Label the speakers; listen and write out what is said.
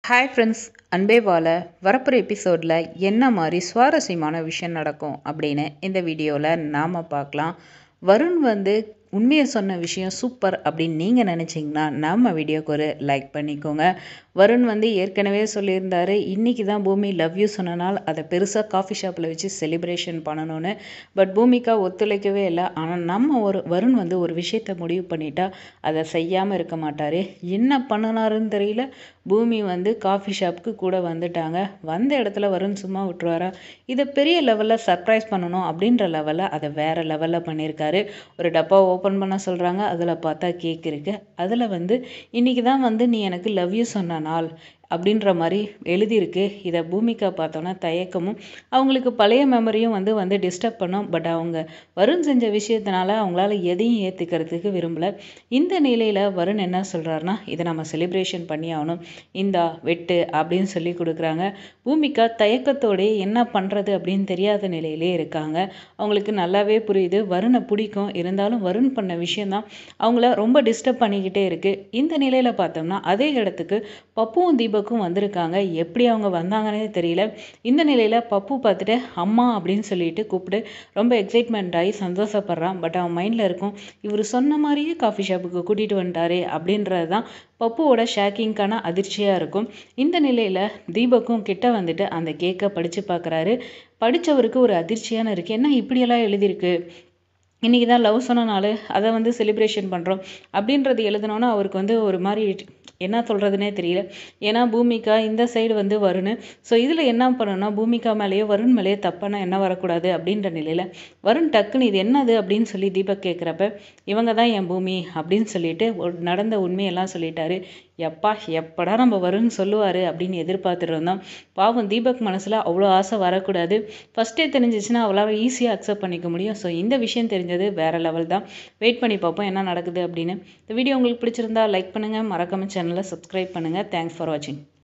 Speaker 1: hi friends அன்பே வாழ வரப்போகிற எபிசோடில் என்ன மாதிரி சுவாரஸ்யமான விஷயம் நடக்கும் அப்படின்னு இந்த வீடியோவில் நாம் பார்க்கலாம் வருண் வந்து உண்மையை சொன்ன விஷயம் சூப்பர் அப்படின்னு நீங்கள் நினச்சிங்கன்னா நம்ம வீடியோக்கு ஒரு லைக் பண்ணிக்கோங்க வருண் வந்து ஏற்கனவே சொல்லியிருந்தாரு இன்றைக்கி தான் பூமி லவ் யூ சொன்ன நாள் அதை பெருசாக காஃபி ஷாப்பில் வச்சு செலிப்ரேஷன் பண்ணணும்னு பட் பூமிகா ஒத்துழைக்கவே இல்லை ஆனால் நம்ம ஒரு வருண் வந்து ஒரு விஷயத்தை முடிவு பண்ணிட்டா அதை செய்யாமல் இருக்க மாட்டார் என்ன பண்ணினாருன்னு தெரியல பூமி வந்து காஃபி ஷாப்புக்கு கூட வந்துட்டாங்க வந்த இடத்துல வருண் சும்மா விட்டுருவாரா இதை பெரிய லெவலில் சர்ப்ரைஸ் பண்ணணும் அப்படின்ற லெவலில் அதை வேறு லெவலில் பண்ணியிருக்காரு ஒரு டப்பா ஓப்பன் பண்ண சொல்கிறாங்க அதில் பார்த்தா கேக் இருக்குது அதில் வந்து இன்றைக்கி தான் வந்து நீ எனக்கு லவ் யூ சொன்ன நாள் அப்படின்ற மாதிரி எழுதியிருக்கு இதை பூமிகா பார்த்தோன்னா தயக்கமும் அவங்களுக்கு பழைய மெமரியும் வந்து வந்து டிஸ்டர்ப் பண்ணும் பட் அவங்க வருண் செஞ்ச விஷயத்தினால அவங்களால எதையும் ஏற்றுக்கிறதுக்கு விரும்பலை இந்த நிலையில் வருண் என்ன சொல்கிறாருன்னா இதை நம்ம செலிப்ரேஷன் பண்ணி ஆகணும் இந்தா வெட்டு அப்படின்னு சொல்லி கொடுக்குறாங்க பூமிகா தயக்கத்தோடே என்ன பண்ணுறது அப்படின்னு தெரியாத நிலையிலே இருக்காங்க அவங்களுக்கு நல்லாவே புரியுது வருணை பிடிக்கும் இருந்தாலும் வருண் பண்ண விஷயந்தான் அவங்கள ரொம்ப டிஸ்டர்ப் பண்ணிக்கிட்டே இருக்குது இந்த நிலையில் பார்த்தோம்னா அதே இடத்துக்கு பப்புவும் தீப தீபக்கும் வந்திருக்காங்க எப்படி அவங்க வந்தாங்கன்னே தெரியல இந்த நிலையில் பப்பு பார்த்துட்டு அம்மா அப்படின்னு சொல்லிட்டு கூப்பிட்டு ரொம்ப எக்ஸைட்மெண்ட் ஆகி சந்தோஷப்படுறான் பட் அவன் மைண்டில் இருக்கும் இவர் சொன்ன மாதிரியே காஃபி ஷாப்புக்கு கூட்டிகிட்டு வந்துட்டாரே அப்படின்றது தான் பப்புவோட ஷாக்கிங்கான அதிர்ச்சியாக இருக்கும் இந்த நிலையில் தீபக்கும் கிட்ட வந்துட்டு அந்த கேக்கை படித்து பார்க்குறாரு படித்தவருக்கு ஒரு அதிர்ச்சியான இருக்குது என்ன இப்படியெல்லாம் எழுதியிருக்கு இன்றைக்கி தான் லவ் சொன்ன நாள் அதை வந்து செலிப்ரேஷன் பண்ணுறோம் அப்படின்றது எழுதினோன்னா அவருக்கு வந்து ஒரு மாதிரி என்ன சொல்கிறதுனே தெரியல ஏன்னா பூமிகா இந்த சைடு வந்து வருண் ஸோ இதில் என்ன பண்ணணும்னா பூமிகா மேலேயோ வருண் மேலேயோ தப்பானா என்ன வரக்கூடாது அப்படின்ற நிலையில் வருண் டக்குன்னு இது என்னது அப்படின்னு சொல்லி தீபக் கேட்குறப்ப இவங்க தான் என் பூமி அப்படின்னு சொல்லிட்டு நடந்த உண்மையெல்லாம் சொல்லிட்டாரு எப்பா எப்படா நம்ம வரும்னு சொல்லுவார் அப்படின்னு எதிர்பார்த்துட்டு இருந்தோம் பாவம் தீபக் மனசில் அவ்வளோ ஆசை வரக்கூடாது ஃபஸ்ட்டே தெரிஞ்சிச்சுன்னா அவளால் ஈஸியாக அக்செப்ட் பண்ணிக்க முடியும் ஸோ இந்த விஷயம் தெரிஞ்சது வேறு லெவல் தான் வெயிட் பண்ணி பார்ப்போம் என்ன நடக்குது அப்படின்னு இந்த வீடியோ உங்களுக்கு பிடிச்சிருந்தா லைக் பண்ணுங்கள் மறக்காம சேனலை சப்ஸ்கிரைப் பண்ணுங்கள் தேங்க்ஸ் ஃபார் வாட்சிங்